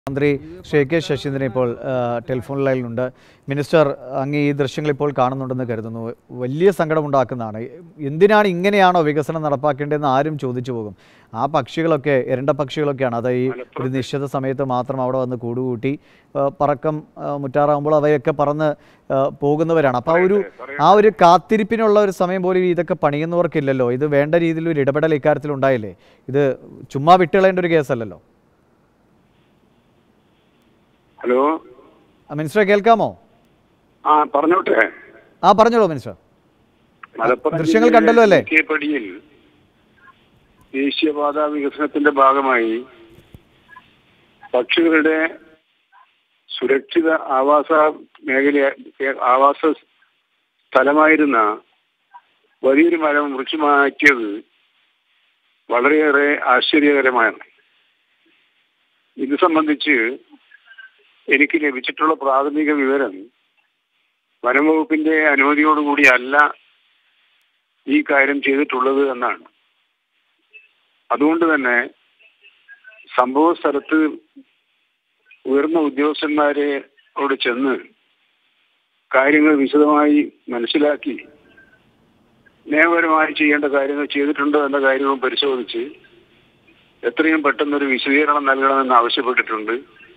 മന്ത്രി ശ്രീ കെ ശശീന്ദ്രൻ ഇപ്പോൾ ആ, ടെലിഫോൺ ലൈനിലുണ്ട് മിനിസ്റ്റർ അങ്ങ് ഈ ദൃശ്യങ്ങൾ ഇപ്പോൾ കാണുന്നുണ്ടെന്ന് കരുതുന്നു വലിയ സങ്കടമുണ്ടാക്കുന്നതാണ് എന്തിനാണ് ഇങ്ങനെയാണോ വികസനം നടപ്പാക്കേണ്ടതെന്ന് ആരും ചോദിച്ചു പോകും ആ പക്ഷികളൊക്കെ ഇരണ്ട പക്ഷികളൊക്കെയാണ് അത് ഈ ഒരു നിശ്ചിത സമയത്ത് മാത്രം അവിടെ വന്ന് കൂടുകൂട്ടി ആ, പറക്കം ആ, മുറ്റാറാകുമ്പോൾ അവയൊക്കെ പറന്ന് ആ, പോകുന്നവരാണ് അപ്പോൾ ആ ഒരു ആ ഒരു കാത്തിരിപ്പിനുള്ള ഒരു സമയം പോലും ഇതൊക്കെ പണിയുന്നവർക്കില്ലല്ലോ ഇത് വേണ്ട രീതിയിൽ ഒരു ഇടപെടൽ ഇക്കാര്യത്തിൽ ഉണ്ടായില്ലേ ഇത് ചുമ്മാ വിട്ടുകളയേണ്ട ഒരു കേസല്ലല്ലോ ഹലോ ആ, മിനിസ്റ്ററെ കേൾക്കാമോ ആ പറഞ്ഞോട്ടെ ആ പറഞ്ഞോളൂ മിനിസ്റ്റർ മലപ്പുറം ദൃശ്യങ്ങൾ കണ്ടല്ലോ അല്ലേ? പടിയിൽ ദേശീയപാത വികസനത്തിന്റെ ഭാഗമായി പക്ഷികളുടെ സുരക്ഷിത ആവാസ മേഖല ആവാസ സ്ഥലമായിരുന്ന വലിയൊരു മരം മുറിച്ചു മാറ്റിയത് വളരെയേറെ ആശ്ചര്യകരമാണ് ഇത് സംബന്ധിച്ച് എനിക്ക് ലഭിച്ചിട്ടുള്ള പ്രാഥമിക വിവരം വനം വകുപ്പിന്റെ അനുമതിയോടുകൂടിയല്ല ഈ കാര്യം ചെയ്തിട്ടുള്ളത് എന്നാണ് അതുകൊണ്ട് തന്നെ സംഭവ സ്ഥലത്ത് ഉയർന്ന ഉദ്യോഗസ്ഥന്മാരോട് ചെന്ന് കാര്യങ്ങൾ വിശദമായി മനസ്സിലാക്കി നിയമപരമായി ചെയ്യേണ്ട കാര്യങ്ങൾ ചെയ്തിട്ടുണ്ടോ എന്ന കാര്യവും പരിശോധിച്ച് എത്രയും പെട്ടെന്നൊരു വിശദീകരണം നൽകണമെന്ന് ആവശ്യപ്പെട്ടിട്ടുണ്ട്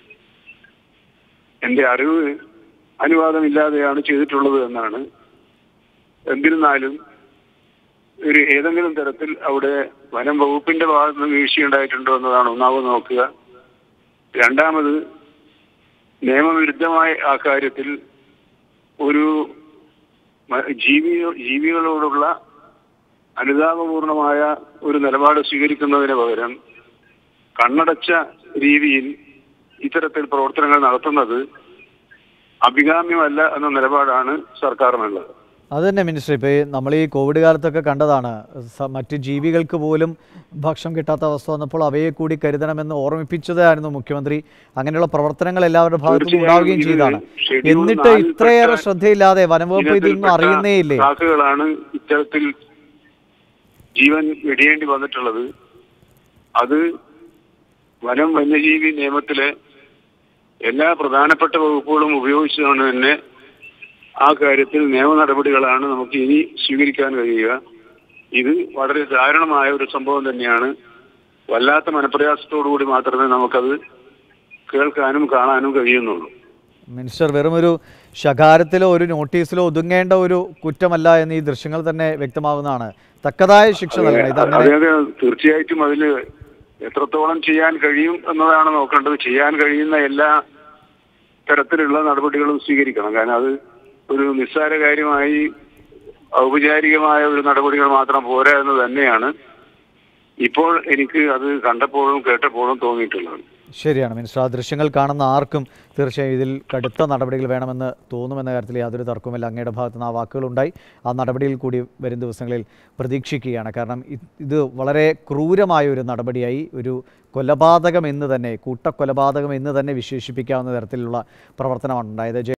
എന്റെ അറിവ് അനുവാദമില്ലാതെയാണ് ചെയ്തിട്ടുള്ളത് എന്നാണ് എന്നിരുന്നാലും ഒരു ഏതെങ്കിലും തരത്തിൽ അവിടെ വനം വകുപ്പിന്റെ ഭാഗത്ത് നിന്ന് വീഴ്ചയുണ്ടായിട്ടുണ്ടോ എന്നതാണ് ഒന്നാമത് നോക്കുക രണ്ടാമത് നിയമവിരുദ്ധമായ ആ കാര്യത്തിൽ ഒരു മ- ജീവി ജീവികളോടുള്ള അനുതാപപൂർണമായ ഒരു നിലപാട് സ്വീകരിക്കുന്നതിന് പകരം കണ്ണടച്ച രീതിയിൽ ഇത്തരത്തിൽ പ്രവർത്തനങ്ങൾ നടത്തുന്നത് അഭികാമ്യമല്ല എന്ന നിലപാടാണ് സർക്കാരിനുള്ളത് അത് തന്നെ മിനിസ്റ്റർ ഇപ്പോൾ ഈ നമ്മൾ ഈ കോവിഡ് കാലത്തൊക്കെ കണ്ടതാണ് സ- മറ്റ് ജീവികൾക്ക് പോലും ഭക്ഷണം കിട്ടാത്ത അവസ്ഥ വന്നപ്പോൾ അവയെ കൂടി കരുതണമെന്ന് ഓർമ്മിപ്പിച്ചതായിരുന്നു മുഖ്യമന്ത്രി അങ്ങനെയുള്ള പ്രവർത്തനങ്ങൾ എല്ലാവരുടെ ഭാഗത്തും തീർച്ചയായും ഉണ്ടാവുകയും ഇത് ചെയ്താണ് ഷെഡ്യൂൾ എന്നിട്ട് നാലിൽപ്പെട്ട ഇത്രയേറെ ശ്രദ്ധയില്ലാതെ വനംവകുപ്പ് ഇതൊന്നും ഇനത്തിൽപ്പെട്ട അറിയുന്നേ ഇല്ലേ കാക്കകളാണ് ഇത്തരത്തിൽ ജീവൻ വെടിയേണ്ടി വന്നിട്ടുള്ളത് അത് വനം വന്യജീവി നിയമത്തിലെ എല്ലാ പ്രധാനപ്പെട്ട വകുപ്പുകളും ഉപയോഗിച്ചുകൊണ്ട് തന്നെ ആ കാര്യത്തിൽ നിയമ നടപടികളാണ് നമുക്ക് ഇനി സ്വീകരിക്കാൻ കഴിയുക ഇത് വളരെ ദാരുണമായ ഒരു സംഭവം തന്നെയാണ് വല്ലാത്ത മനപ്രയാസത്തോടു കൂടി മാത്രമേ നമുക്കത് കേൾക്കാനും കാണാനും കഴിയുന്നുള്ളൂ മിനിസ്റ്റർ വെറും ഒരു ശകാരത്തിലോ ഒരു നോട്ടീസിലോ ഒതുങ്ങേണ്ട ഒരു കുറ്റമല്ല എന്ന് ഈ ദൃശ്യങ്ങൾ തന്നെ വ്യക്തമാകുന്നതാണ് തക്കതായ ശിക്ഷ നൽകണം ഇതങ്ങനെ അതെ അതെ തീർച്ചയായിട്ടും അതില് എത്രത്തോളം ചെയ്യാൻ കഴിയും എന്നതാണ് നോക്കേണ്ടത് ചെയ്യാൻ കഴിയുന്ന എല്ലാ തരത്തിലുള്ള നടപടികളും സ്വീകരിക്കണം കാരണം അത് ഒരു നിസ്സാര കാര്യമായി ഔപചാരികമായ ഒരു നടപടികൾ മാത്രം പോരാ എന്ന് തന്നെയാണ് ഇപ്പോൾ എനിക്ക് അത് കണ്ടപ്പോഴും കേട്ടപ്പോഴും തോന്നിയിട്ടുള്ളത് ശരിയാണ് മിനിസ്റ്റർ ആ ദൃശ്യങ്ങൾ കാണുന്ന ആർക്കും തീർച്ചയായും ഇതിൽ കടുത്ത നടപടികൾ വേണമെന്ന് തോന്നുമെന്ന കാര്യത്തിൽ യാതൊരു തർക്കവുമില്ല അങ്ങയുടെ ഭാഗത്ത് നിന്ന് ആ വാക്കുകളുണ്ടായി ആ നടപടിയിൽ കൂടി വരും ദിവസങ്ങളിൽ പ്രതീക്ഷിക്കുകയാണ് കാരണം ഇത് ഇത് വളരെ ക്രൂരമായ ഒരു നടപടിയായി ഒരു കൊലപാതകം എന്ന് തന്നെ കൂട്ടക്കൊലപാതകം എന്ന് തന്നെ വിശേഷിപ്പിക്കാവുന്ന തരത്തിലുള്ള പ്രവർത്തനമാണ് ഉണ്ടായത്